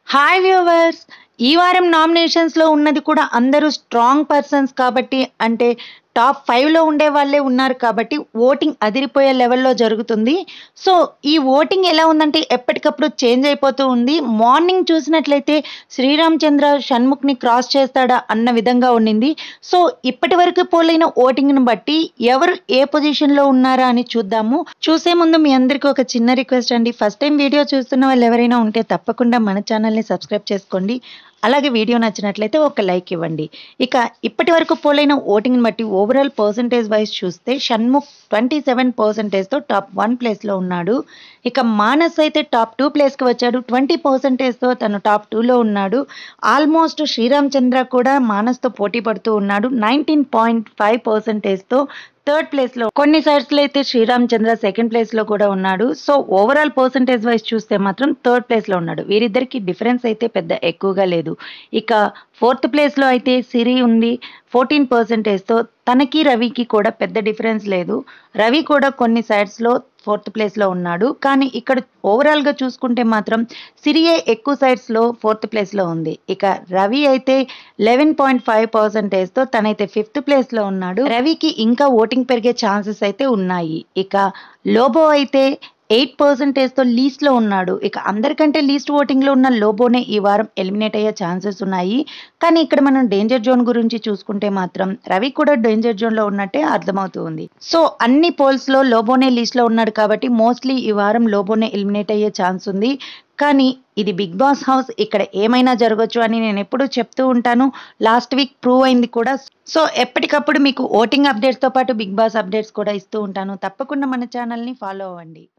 hi viewers ఈ వారం నామినేషన్స్లో ఉన్నది కూడా అందరూ స్ట్రాంగ్ పర్సన్స్ కాబట్టి అంటే టాప్ ఫైవ్లో ఉండే వాళ్ళే ఉన్నారు కాబట్టి ఓటింగ్ అదిరిపోయే లెవెల్లో జరుగుతుంది సో ఈ ఓటింగ్ ఎలా ఉందంటే ఎప్పటికప్పుడు చేంజ్ అయిపోతూ ఉంది మార్నింగ్ చూసినట్లయితే శ్రీరామచంద్ర షణ్ముఖ్ని క్రాస్ చేస్తాడా అన్న విధంగా ఉండింది సో ఇప్పటి వరకు పోలైన ఓటింగ్ని బట్టి ఎవరు ఏ పొజిషన్లో ఉన్నారా అని చూద్దాము చూసే ముందు మీ అందరికీ ఒక చిన్న రిక్వెస్ట్ అండి ఫస్ట్ టైం వీడియో చూస్తున్న వాళ్ళు ఎవరైనా ఉంటే తప్పకుండా మన ఛానల్ని సబ్స్క్రైబ్ చేసుకోండి అలాగే వీడియో నచ్చినట్లయితే ఒక లైక్ ఇవ్వండి ఇక ఇప్పటి వరకు పోలైన ఓటింగ్ని బట్టి ఓవరాల్ పర్సంటేజ్ వైజ్ చూస్తే షణ్ముఖ్ ట్వంటీ సెవెన్ పర్సంటేజ్తో టాప్ వన్ ప్లేస్లో ఉన్నాడు ఇక మానస్ అయితే టాప్ టూ ప్లేస్కి వచ్చాడు ట్వంటీ పర్సంటేజ్తో తను టాప్ టూలో ఉన్నాడు ఆల్మోస్ట్ శ్రీరామచంద్ర కూడా మానస్తో పోటీ పడుతూ ఉన్నాడు నైన్టీన్ పాయింట్ ఫైవ్ పర్సంటేజ్తో థర్డ్ ప్లేస్లో కొన్ని సైడ్స్లో అయితే శ్రీరామచంద్ర సెకండ్ ప్లేస్లో కూడా ఉన్నాడు సో ఓవరాల్ పర్సంటేజ్ వైజ్ చూస్తే మాత్రం థర్డ్ ప్లేస్లో ఉన్నాడు వీరిద్దరికి డిఫరెన్స్ అయితే పెద్ద ఎక్కువగా లేదు ఇక ఫోర్త్ ప్లేస్లో అయితే సిరి ఉంది ఫోర్టీన్ పర్సెంటేజ్తో తనకి రవికి కూడా పెద్ద డిఫరెన్స్ లేదు రవి కూడా కొన్ని సైడ్స్లో ఫోర్త్ ప్లేస్లో ఉన్నాడు కానీ ఇక్కడ ఓవరాల్గా చూసుకుంటే మాత్రం సిరియే ఎక్కువ సైడ్స్లో ఫోర్త్ ప్లేస్లో ఉంది ఇక రవి అయితే లెవెన్ పాయింట్ ఫైవ్ పర్సెంటేజ్తో తనైతే ఫిఫ్త్ ప్లేస్లో ఉన్నాడు రవికి ఇంకా ఓటింగ్ పెరిగే ఛాన్సెస్ అయితే ఉన్నాయి ఇక లోబో అయితే ఎయిట్ పర్సెంటేజ్తో లీస్ట్లో ఉన్నాడు ఇక అందరికంటే లీస్ట్ ఓటింగ్లో ఉన్న లోబోనే ఈ వారం ఎలిమినేట్ అయ్యే ఛాన్సెస్ ఉన్నాయి కానీ ఇక్కడ మనం డేంజర్ జోన్ గురించి చూసుకుంటే మాత్రం రవి కూడా డేంజర్ జోన్లో ఉన్నట్టే అర్థమవుతుంది సో అన్ని పోల్స్లో లోబోనే లీస్ట్లో ఉన్నాడు కాబట్టి మోస్ట్లీ ఈ వారం లోబోనే ఎలిమినేట్ అయ్యే ఛాన్స్ ఉంది కానీ ఇది బిగ్ బాస్ హౌస్ ఇక్కడ ఏమైనా జరగచ్చు అని నేను ఎప్పుడూ చెప్తూ ఉంటాను లాస్ట్ వీక్ ప్రూవ్ అయింది కూడా సో ఎప్పటికప్పుడు మీకు ఓటింగ్ అప్డేట్స్తో పాటు బిగ్ బాస్ అప్డేట్స్ కూడా ఇస్తూ ఉంటాను తప్పకుండా మన ఛానల్ని ఫాలో అవ్వండి